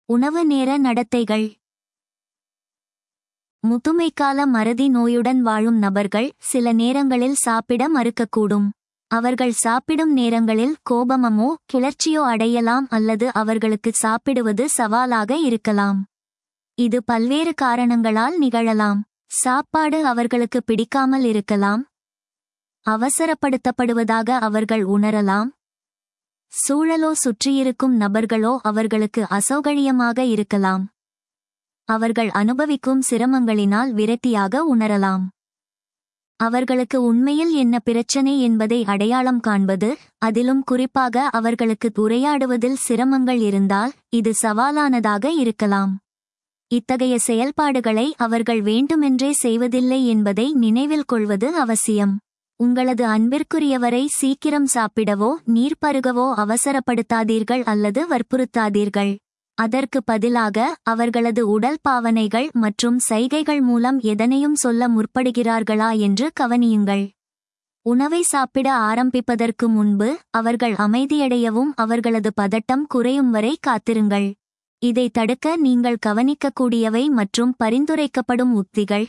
உணவு நேர நடத்தைகள் முதுமைக்கால மறதி நோயுடன் வாழும் நபர்கள் சில நேரங்களில் சாப்பிட மறுக்கக்கூடும் அவர்கள் சாப்பிடும் நேரங்களில் கோபமமோ கிளர்ச்சியோ அடையலாம் அல்லது அவர்களுக்கு சாப்பிடுவது சவாலாக இருக்கலாம் இது பல்வேறு காரணங்களால் நிகழலாம் சாப்பாடு அவர்களுக்கு பிடிக்காமல் இருக்கலாம் அவசரப்படுத்தப்படுவதாக அவர்கள் உணரலாம் சூழலோ சுற்றியிருக்கும் நபர்களோ அவர்களுக்கு அசௌகரியமாக இருக்கலாம் அவர்கள் அனுபவிக்கும் சிரமங்களினால் விரக்தியாக உணரலாம் அவர்களுக்கு உண்மையில் என்ன பிரச்சனை என்பதை அடையாளம் காண்பது அதிலும் குறிப்பாக அவர்களுக்கு உரையாடுவதில் சிரமங்கள் இருந்தால் இது சவாலானதாக இருக்கலாம் இத்தகைய செயல்பாடுகளை அவர்கள் வேண்டுமென்றே செய்வதில்லை என்பதை நினைவில் கொள்வது அவசியம் உங்களது அன்பிற்குரியவரை சீக்கிரம் சாப்பிடவோ நீர் பருகவோ அவசரப்படுத்தாதீர்கள் அல்லது வற்புறுத்தாதீர்கள் அதற்கு பதிலாக அவர்களது உடல் பாவனைகள் மற்றும் சைகைகள் மூலம் எதனையும் சொல்ல முற்படுகிறார்களா என்று கவனியுங்கள் உணவை சாப்பிட ஆரம்பிப்பதற்கு முன்பு அவர்கள் அமைதியடையவும் அவர்களது பதட்டம் குறையும் வரை காத்திருங்கள் இதை தடுக்க நீங்கள் கவனிக்கக்கூடியவை மற்றும் பரிந்துரைக்கப்படும் உத்திகள்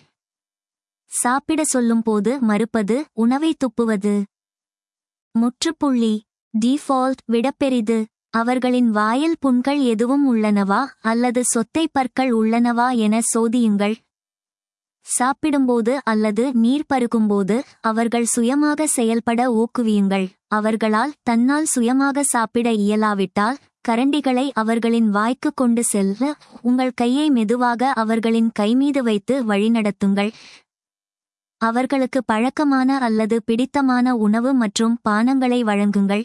சாப்பிட சொல்லும்போது மறுப்பது உணவை துப்புவது முற்றுப்புள்ளி டிஃபால்ட் விடப்பெரிது அவர்களின் வாயில் புண்கள் எதுவும் உள்ளனவா அல்லது சொத்தை பற்கள் உள்ளனவா என சோதியுங்கள் சாப்பிடும்போது அல்லது நீர் பருகும்போது அவர்கள் சுயமாக செயல்பட ஊக்குவியுங்கள் அவர்களால் தன்னால் சுயமாக சாப்பிட இயலாவிட்டால் கரண்டிகளை அவர்களின் வாய்க்கு கொண்டு செல்ல உங்கள் கையை மெதுவாக அவர்களின் கைமீது வைத்து வழிநடத்துங்கள் அவர்களுக்கு பழக்கமான அல்லது பிடித்தமான உணவு மற்றும் பானங்களை வழங்குங்கள்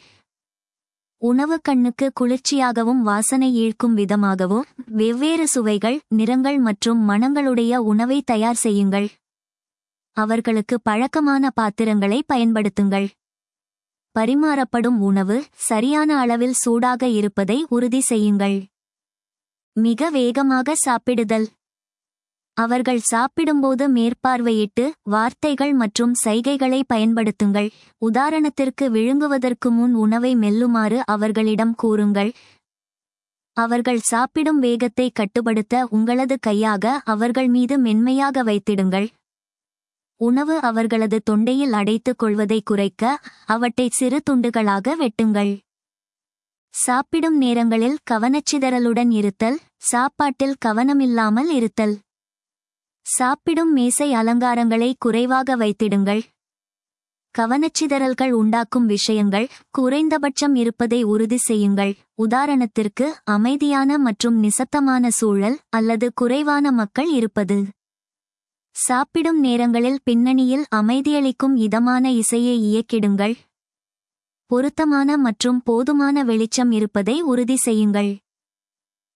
உணவு கண்ணுக்கு குளிர்ச்சியாகவும் வாசனை ஈர்க்கும் விதமாகவும் வெவ்வேறு சுவைகள் நிறங்கள் மற்றும் மணங்களுடைய உணவை தயார் செய்யுங்கள் அவர்களுக்கு பழக்கமான பாத்திரங்களை பயன்படுத்துங்கள் பரிமாறப்படும் உணவு சரியான அளவில் சூடாக இருப்பதை உறுதி செய்யுங்கள் மிக வேகமாக சாப்பிடுதல் அவர்கள் சாப்பிடும்போது மேற்பார்வையிட்டு வார்த்தைகள் மற்றும் சைகைகளை பயன்படுத்துங்கள் உதாரணத்திற்கு விழுங்குவதற்கு முன் உணவை மெல்லுமாறு அவர்களிடம் கூறுங்கள் அவர்கள் சாப்பிடும் வேகத்தை கட்டுப்படுத்த உங்களது கையாக அவர்கள் மீது மென்மையாக வைத்திடுங்கள் உணவு அவர்களது தொண்டையில் அடைத்துக் கொள்வதை குறைக்க அவற்றை சிறு துண்டுகளாக வெட்டுங்கள் சாப்பிடும் நேரங்களில் கவனச்சிதறலுடன் இருத்தல் சாப்பாட்டில் கவனமில்லாமல் இருத்தல் சாப்பிடும் மேசை அலங்காரங்களை குறைவாக வைத்திடுங்கள் கவனச்சிதறல்கள் உண்டாக்கும் விஷயங்கள் குறைந்தபட்சம் இருப்பதை உறுதி செய்யுங்கள் உதாரணத்திற்கு அமைதியான மற்றும் நிசத்தமான சூழல் அல்லது குறைவான மக்கள் இருப்பது சாப்பிடும் நேரங்களில் பின்னணியில் அமைதியளிக்கும் இதமான இசையை இயக்கிடுங்கள் பொருத்தமான மற்றும் போதுமான வெளிச்சம் இருப்பதை உறுதி செய்யுங்கள்